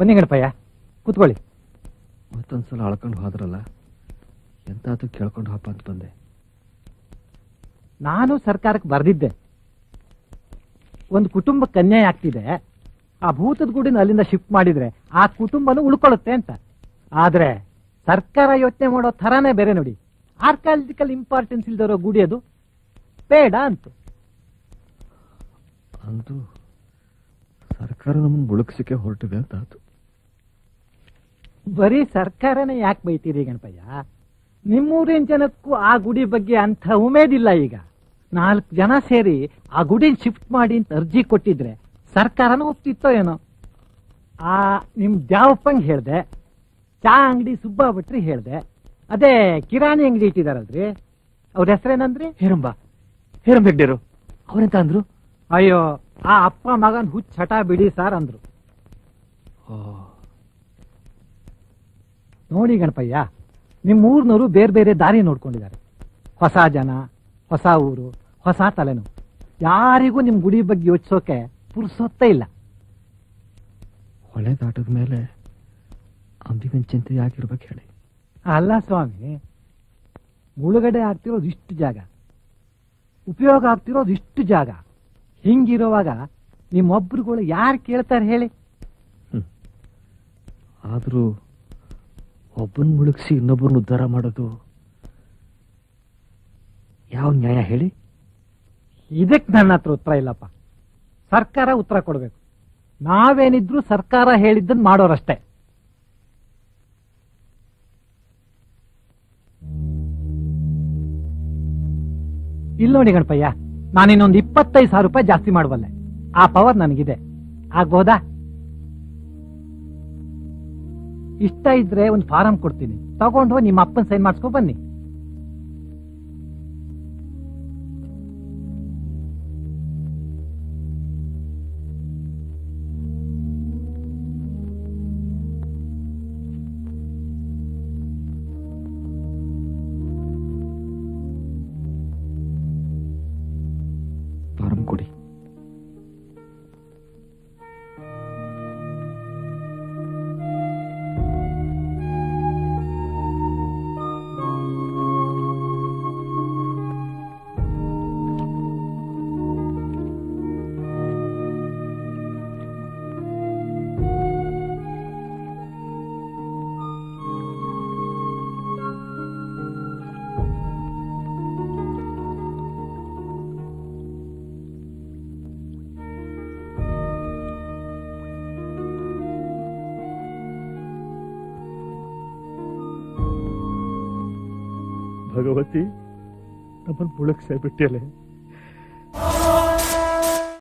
ಬನ್ನಿ ಗಣಪಯ್ಯ ಕೂತ್ಕೊಳ್ಳಿ ಮತ್ತೊಂದ್ಸಲ ಅಳ್ಕೊಂಡು ಹೋದ್ರಲ್ಲ ಎಂತಾದ್ರೂ ಕೇಳ್ಕೊಂಡು ಹಪ್ಪ ಅಂತ ಬಂದೆ ನಾನು ಸರ್ಕಾರಕ್ಕೆ ಬರೆದಿದ್ದೆ ಒಂದು ಕುಟುಂಬಕ್ಕೆ ಅನ್ಯಾಯ ಆಗ್ತಿದೆ ಆ ಭೂತದ ಗುಡಿನ ಅಲ್ಲಿಂದ ಶಿಫ್ಟ್ ಮಾಡಿದ್ರೆ ಆ ಕುಟುಂಬನೂ ಉಳ್ಕೊಳ್ಳುತ್ತೆ ಅಂತ ಆದ್ರೆ ಸರ್ಕಾರ ಯೋಚನೆ ಮಾಡೋ ಥರಾನೇ ಬೇರೆ ನೋಡಿ ಆರ್ಕಾಲಜಿಕಲ್ ಇಂಪಾರ್ಟೆನ್ಸ್ ಇಲ್ದಿರೋ ಗುಡಿ ಅದು ಬೇಡ ಅಂತ ಅಂತೂ ಸರ್ಕಾರ ನಮ್ಮನ್ನು ಬುಳುಕ್ಸಿಕೆ ಹೊರಟಿದೆ ಅಂತ ಆಯ್ತು ಬರೀ ಸರ್ಕಾರನೇ ಯಾಕೆ ಬೈತೀರಿ ಗಣಪಯ್ಯ ನಿಮ್ಮೂರಿನ ಜನಕ್ಕೂ ಆ ಗುಡಿ ಬಗ್ಗೆ ಅಂಥ ಉಮೇದಿಲ್ಲ ಈಗ ನಾಲ್ಕು ಜನ ಸೇರಿ ಆ ಗುಡಿನ ಶಿಫ್ಟ್ ಮಾಡಿ ಅಂತ ಅರ್ಜಿ ಕೊಟ್ಟಿದ್ರೆ ಸರ್ಕಾರನೂ ಒಪ್ತಿತ್ತೋ ಏನೋ ಆ ನಿಮ್ ದ್ಯಾವಪ್ಪಂಗ್ ಹೇಳ್ದೆ ಚಾ ಅಂಗಡಿ ಸುಬ್ಬ ಭಟ್ರಿ ಹೇಳ್ದೆ ಅದೇ ಕಿರಾಣಿ ಅಂಗಡಿ ಇಟ್ಟಿದಾರಲ್ರಿ ಅವ್ರ ಹೆಸರೇನಂದ್ರಿ ಹೇರಂಬ ಹೇರಂಬ ಹೆಗ್ಡೇರು ಅವರೆಂತ ಅಂದ್ರು ಅಯ್ಯೋ ಆ ಅಪ್ಪ ಮಗನ್ ಹುಚ್ಚ ಹಠ ಬಿಡಿ ಸಾರ್ ಅಂದ್ರು ನೋಡಿ ಗಣಪಯ್ಯ ನಿಮ್ಮ ಊರ್ನವರು ಬೇರೆ ಬೇರೆ ದಾರಿ ನೋಡ್ಕೊಂಡಿದ್ದಾರೆ ಹೊಸ ಜನ ಹೊಸ ಊರು ಹೊಸ ತಲೆನೋವು ಯಾರಿಗೂ ನಿಮ್ ಗುಡಿ ಬಗ್ಗೆ ಯೋಚಿಸೋಕೆ ಪುರ್ಸೊತ್ತೇ ಇಲ್ಲ ಹೊಳೆ ದಾಟದ ಮೇಲೆ ಅಂಬಿಗನ್ ಚಿಂತೆ ಯಾಕಿರ್ಬೇಕು ಹೇಳಿ ಅಲ್ಲ ಸ್ವಾಮಿ ಮುಳುಗಡೆ ಆಗ್ತಿರೋದು ಇಷ್ಟು ಜಾಗ ಉಪಯೋಗ ಆಗ್ತಿರೋದು ಇಷ್ಟು ಜಾಗ ಹಿಂಗಿರುವಾಗ ನಿಮ್ಮೊಬ್ರುಗಳು ಯಾರು ಕೇಳ್ತಾರೆ ಹೇಳಿ ಆದ್ರೂ ಒಬ್ಬನ್ ಮುಳುಗಿಸಿ ಇನ್ನೊಬ್ಬರನ್ನ ಉದ್ಧಾರ ಮಾಡೋದು ಯಾವ ನ್ಯಾಯ ಹೇಳಿ ಇದಕ್ಕೆ ನನ್ನ ಹತ್ರ ಉತ್ತರ ಇಲ್ಲಪ್ಪ ಸರ್ಕಾರ ಉತ್ತರ ಕೊಡಬೇಕು ನಾವೇನಿದ್ರು ಸರ್ಕಾರ ಹೇಳಿದ್ದನ್ನು ಮಾಡೋರಷ್ಟೇ ಇಲ್ಲಿ ನೋಡಿ ಗಣಪಯ್ಯ ನಾನಿನ್ನೊಂದು ಇಪ್ಪತ್ತೈದು ಸಾವಿರ ರೂಪಾಯಿ ಜಾಸ್ತಿ ಮಾಡಬಲ್ಲೆ ಆ ಪವರ್ ನನಗಿದೆ ಆಗ್ಬೋದಾ ಇಷ್ಟ ಇದ್ರೆ ಒಂದು ಫಾರಂ ಕೊಡ್ತೀನಿ ತಗೊಂಡು ಹೋಗಿ ನಿಮ್ಮ ಅಪ್ಪನ ಸೈನ್ ಮಾಡಿಸ್ಕೊ ಬನ್ನಿ ಫಾರಂ ಕೊಡಿ ಭಗವತಿ ನಮ್ಮನ್ನು ಮುಳುಗ್ಸೇ ಬಿಟ್ಟಿಯಲೆ